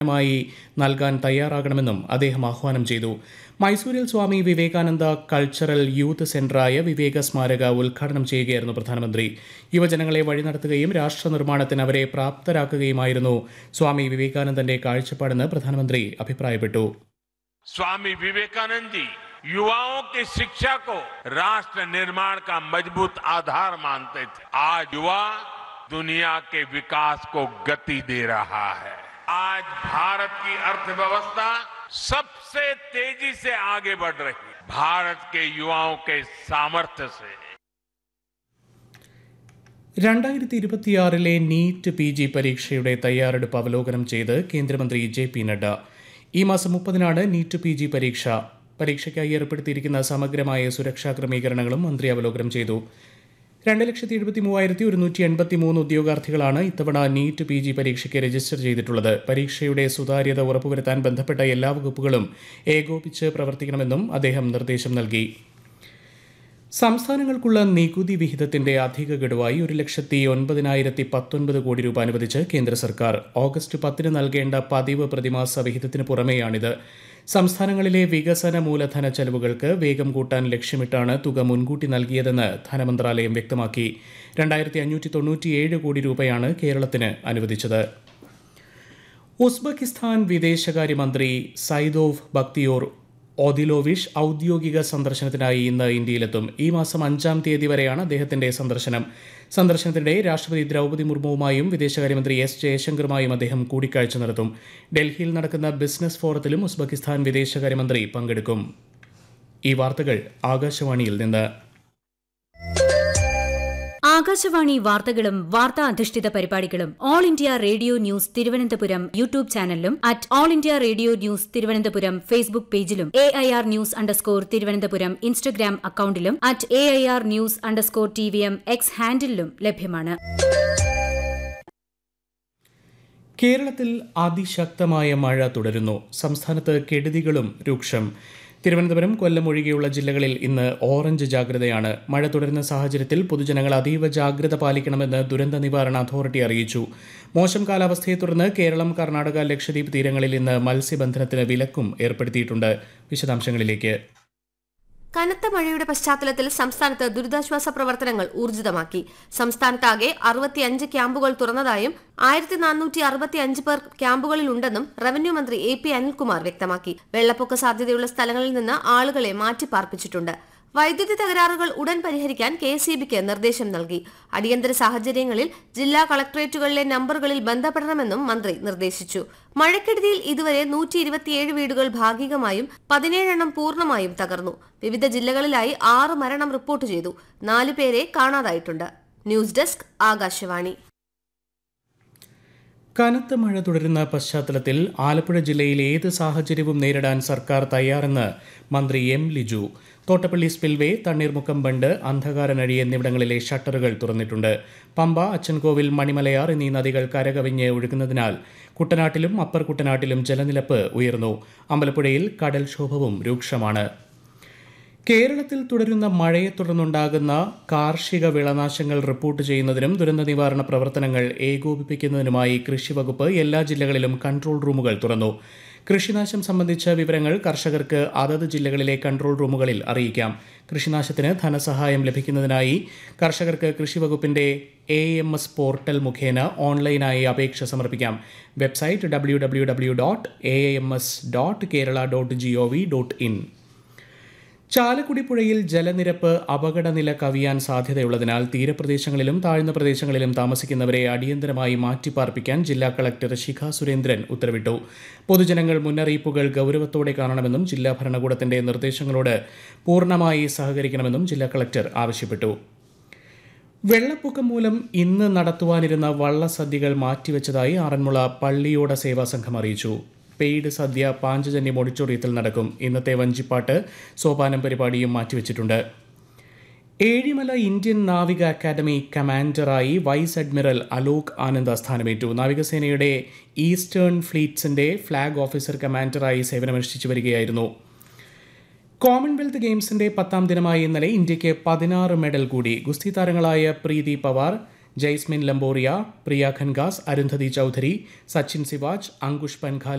മായി നൽകാൻ തയ്യാറാകണമെന്നും അദ്ദേഹം ആഹ്വാനം ചെയ്തു മൈസൂരിൽ സ്വാമി വിവേകാനന്ദ കൾച്ചറൽ യൂത്ത് സെന്ററായ വിവേക സ്മാരക ഉദ്ഘാടനം ചെയ്യുകയായിരുന്നു പ്രധാനമന്ത്രി യുവജനങ്ങളെ വഴി നടത്തുകയും രാഷ്ട്ര നിർമ്മാണത്തിന് അവരെ പ്രാപ്തരാക്കുകയുമായിരുന്നു സ്വാമി വിവേകാനന്ദന്റെ കാഴ്ചപ്പാടെന്ന് പ്രധാനമന്ത്രി അഭിപ്രായപ്പെട്ടു स्वामी विवेकानंद जी युवाओं की शिक्षा को राष्ट्र निर्माण का मजबूत आधार मानते थे आज युवा दुनिया के विकास को गति दे रहा है आज भारत की अर्थव्यवस्था सबसे तेजी से आगे बढ़ रही है भारत के युवाओं के सामर्थ्य से രണ്ടായിരത്തി ഇരുപത്തിയാറിലെ നീറ്റ് പി ജി പരീക്ഷയുടെ തയ്യാറെടുപ്പ് അവലോകനം ചെയ്ത് കേന്ദ്രമന്ത്രി ജെ പി നഡ്ഡ ഈ മാസം മുപ്പതിനാണ് നീറ്റ് പി ജി പരീക്ഷ പരീക്ഷയ്ക്കായി ഏർപ്പെടുത്തിയിരിക്കുന്ന സമഗ്രമായ സുരക്ഷാ ക്രമീകരണങ്ങളും മന്ത്രി അവലോകനം ചെയ്തു രണ്ട് ലക്ഷത്തി എഴുപത്തി മൂവായിരത്തി ഒരുന്നൂറ്റി എൺപത്തി മൂന്ന് ഉദ്യോഗാർത്ഥികളാണ് ഇത്തവണ നീറ്റ് പി ജി പരീക്ഷയ്ക്ക് രജിസ്റ്റർ ചെയ്തിട്ടുള്ളത് പരീക്ഷയുടെ സുതാര്യത ഉറപ്പുവരുത്താൻ ബന്ധപ്പെട്ട എല്ലാ വകുപ്പുകളും ഏകോപിച്ച് പ്രവർത്തിക്കണമെന്നും അദ്ദേഹം നിർദ്ദേശം നൽകി സംസ്ഥാനങ്ങൾക്കുള്ള നികുതി വിഹിതത്തിന്റെ അധിക ഗഡുവായി ഒരു ലക്ഷത്തി ഒൻപതിനായിരത്തി പത്തൊൻപത് കോടി രൂപ അനുവദിച്ച് കേന്ദ്ര സർക്കാർ ഓഗസ്റ്റ് പത്തിന് നൽകേണ്ട പതിവ് പ്രതിമാസ വിഹിതത്തിന് പുറമെയാണിത് സംസ്ഥാനങ്ങളിലെ വികസന മൂലധന ചെലവുകൾക്ക് വേഗം കൂട്ടാൻ ലക്ഷ്യമിട്ടാണ് തുക മുൻകൂട്ടി നൽകിയതെന്ന് ധനമന്ത്രാലയം വ്യക്തമാക്കി രണ്ടായിരത്തി അഞ്ഞൂറ്റി തൊണ്ണൂറ്റിയേഴ് കോടി രൂപയാണ് കേരളത്തിന് അനുവദിച്ചത് ഉസ്ബെക്കിസ്ഥാൻ വിദേശകാര്യമന്ത്രി സൈദോവ് ബക്തിയോർ ഒദിലോവിഷ് ഔദ്യോഗിക സന്ദർശനത്തിനായി ഇന്ന് ഇന്ത്യയിലെത്തും ഈ മാസം അഞ്ചാം തീയതി വരെയാണ് അദ്ദേഹത്തിന്റെ സന്ദർശനം സന്ദർശനത്തിനിടെ രാഷ്ട്രപതി ദ്രൗപദി മുർമുവുമായും വിദേശകാര്യമന്ത്രി എസ് ജയശങ്കറുമായും അദ്ദേഹം കൂടിക്കാഴ്ച നടത്തും ഡൽഹിയിൽ നടക്കുന്ന ബിസിനസ് ഫോറത്തിലും ഉസ്ബെക്കിസ്ഥാൻ വിദേശകാര്യമന്ത്രി പങ്കെടുക്കും ഈ വാർത്തകൾ ആകാശവാണിയിൽ നിന്ന് ആകാശവാണി വാർത്തകളും വാർത്താ അധിഷ്ഠിത പരിപാടികളും All India Radio News Thiruvananthapuram YouTube ചാനലിലും at All India Radio News Thiruvananthapuram Facebook പേജിലും A I R news underscore Thiruvananthapuram Instagram അക്കൌണ്ടിലും at A I R news underscore T V M X ഹാൻഡിലും ലഭ്യമാണ് കേരളത്തിൽ അതിശക്തമായ മഴ തുടരുന്നു സംസ്ഥാനത്ത് കെടുതികളും രൂക്ഷം തിരുവനന്തപുരം കൊല്ലം ഒഴികെയുള്ള ജില്ലകളിൽ ഇന്ന് ഓറഞ്ച് ജാഗ്രതയാണ് മഴ തുടരുന്ന സാഹചര്യത്തിൽ പൊതുജനങ്ങൾ അതീവ ജാഗ്രത പാലിക്കണമെന്ന് ദുരന്ത നിവാരണ അതോറിറ്റി അറിയിച്ചു മോശം കാലാവസ്ഥയെ തുടർന്ന് കേരളം കർണാടക ലക്ഷദ്വീപ് തീരങ്ങളിൽ ഇന്ന് മത്സ്യബന്ധനത്തിന് വിലക്കും ഏർപ്പെടുത്തിയിട്ടുണ്ട് വിശദാംശങ്ങളിലേക്ക് കനത്ത മഴയുടെ പശ്ചാത്തലത്തിൽ സംസ്ഥാനത്ത് ദുരിതാശ്വാസ പ്രവർത്തനങ്ങൾ ഊർജിതമാക്കി സംസ്ഥാനത്താകെ അറുപത്തിയഞ്ച് ക്യാമ്പുകൾ തുറന്നതായും ആയിരത്തി നാനൂറ്റി അറുപത്തിയഞ്ച് പേർ ക്യാമ്പുകളിലുണ്ടെന്നും റവന്യൂ മന്ത്രി എ പി അനിൽകുമാർ വ്യക്തമാക്കി വെള്ളപ്പൊക്ക സാധ്യതയുള്ള സ്ഥലങ്ങളിൽ നിന്ന് ആളുകളെ മാറ്റിപ്പാർപ്പിച്ചിട്ടുണ്ട് വൈദ്യുതി തകരാറുകൾ ഉടൻ പരിഹരിക്കാൻ കെ എസ് ബിക്ക് നിർദ്ദേശം നൽകി അടിയന്തര സാഹചര്യങ്ങളിൽ ജില്ലാ കളക്ടറേറ്റുകളിലെ നമ്പറുകളിൽ ബന്ധപ്പെടണമെന്നും മന്ത്രി നിർദ്ദേശിച്ചു മഴക്കെടുതിയിൽ ഇതുവരെ നൂറ്റി ഇരുപത്തിയേഴ് വീടുകൾ ഭാഗികമായും പതിനേഴെണ്ണം പൂർണ്ണമായും തകർന്നു വിവിധ ജില്ലകളിലായി ആറ് മരണം റിപ്പോർട്ട് ചെയ്തു നാലു പേരെ കാണാതായിട്ടുണ്ട് ന്യൂസ് ഡെസ്ക് ആകാശവാണി കനത്ത മഴ തുടരുന്ന പശ്ചാത്തലത്തിൽ ആലപ്പുഴ ജില്ലയിൽ ഏത് സാഹചര്യവും നേരിടാൻ സർക്കാർ തയ്യാറെന്ന് മന്ത്രി എം ലിജു തോട്ടപ്പള്ളി സ്പിൽവേ തണ്ണീർമുക്കം ബണ്ട് അന്ധകാരനഴി എന്നിവിടങ്ങളിലെ ഷട്ടറുകൾ തുറന്നിട്ടുണ്ട് പമ്പ അച്ചൻകോവിൽ മണിമലയാർ എന്നീ നദികൾ കരകവിഞ്ഞ് ഒഴുകുന്നതിനാൽ കുട്ടനാട്ടിലും അപ്പർ കുട്ടനാട്ടിലും ജലനിരപ്പ് ഉയർന്നു അമ്പലപ്പുഴയിൽ കടൽക്ഷോഭവും രൂക്ഷമാണ് കേരളത്തിൽ തുടരുന്ന മഴയെ തുടർന്നുണ്ടാകുന്ന കാർഷിക വിളനാശങ്ങൾ റിപ്പോർട്ട് ചെയ്യുന്നതിനും ദുരന്ത നിവാരണ പ്രവർത്തനങ്ങൾ ഏകോപിപ്പിക്കുന്നതിനുമായി കൃഷിവകുപ്പ് എല്ലാ ജില്ലകളിലും കൺട്രോൾ റൂമുകൾ തുറന്നു കൃഷിനാശം സംബന്ധിച്ച വിവരങ്ങൾ കർഷകർക്ക് അതത് ജില്ലകളിലെ കൺട്രോൾ റൂമുകളിൽ അറിയിക്കാം കൃഷിനാശത്തിന് ധനസഹായം ലഭിക്കുന്നതിനായി കർഷകർക്ക് കൃഷിവകുപ്പിന്റെ എ എം എസ് പോർട്ടൽ മുഖേന ഓൺലൈനായി അപേക്ഷ സമർപ്പിക്കാം website W W W dot A M S dot Kerala dot G O V dot in Chalakudy പുഴയിൽ ജലനിരപ്പ് അപകടനില കവിയാൻ സാധ്യതയുള്ളതിനാൽ തീരപ്രദേശങ്ങളിലും താഴ്ന്ന പ്രദേശങ്ങളിലും താമസിക്കുന്നവരെ അടിയന്തരമായി മാറ്റിപ്പാർപ്പിക്കാൻ ജില്ലാ കളക്ടർ ശിഖ സുരേന്ദ്രൻ ഉത്തരവിട്ടു പൊതുജനങ്ങൾ മുന്നറിയിപ്പുകൾ ഗൗരവത്തോടെ കാണണമെന്നും ജില്ലാ ഭരണകൂടത്തിന്റെ നിർദ്ദേശങ്ങളോട് പൂർണ്ണമായി സഹകരിക്കണമെന്നും ജില്ലാ കളക്ടർ ആവശ്യപ്പെട്ടു വെള്ളപ്പൊക്കം മൂലം ഇന്ന് നടത്തുവാനിരുന്ന വള്ളസദ്യകൾ മാറ്റിവെച്ചതായി ആറന്മുള പള്ളിയോട സേവാ സംഘം അറിയിച്ചു പെയ്ഡ് സദ്യ പാഞ്ചജന്യം ഓഡിറ്റോറിയത്തിൽ നടക്കും ഇന്നത്തെ വഞ്ചിപ്പാട്ട് സോപാനം പരിപാടിയും മാറ്റിവെച്ചിട്ടുണ്ട് ഏഴിമല ഇന്ത്യൻ നാവിക അക്കാദമി കമാൻഡറായി വൈസ് അഡ്മിറൽ അലോക് ആനന്ദ സ്ഥാനമേറ്റു നാവികസേനയുടെ ഈസ്റ്റേൺ ഫ്ലീറ്റ്സിന്റെ ഫ്ലാഗ് ഓഫീസർ കമാൻഡറായി സേവനമനുഷ്ഠിച്ചു വരികയായിരുന്നു കോമൺവെൽത്ത് ഗെയിംസിന്റെ പത്താം ദിനമായ ഇന്നലെ ഇന്ത്യയ്ക്ക് പതിനാറ് മെഡൽ കൂടി ഗുസ്തി താരങ്ങളായ പ്രീതി പവാർ ജയ്സ്മിൻ ലംബോറിയ പ്രിയ ഖൻഗാസ് അരുന്ധതി ചൌധരി സച്ചിൻ സിവാജ് അങ്കുഷ് പൻഖാല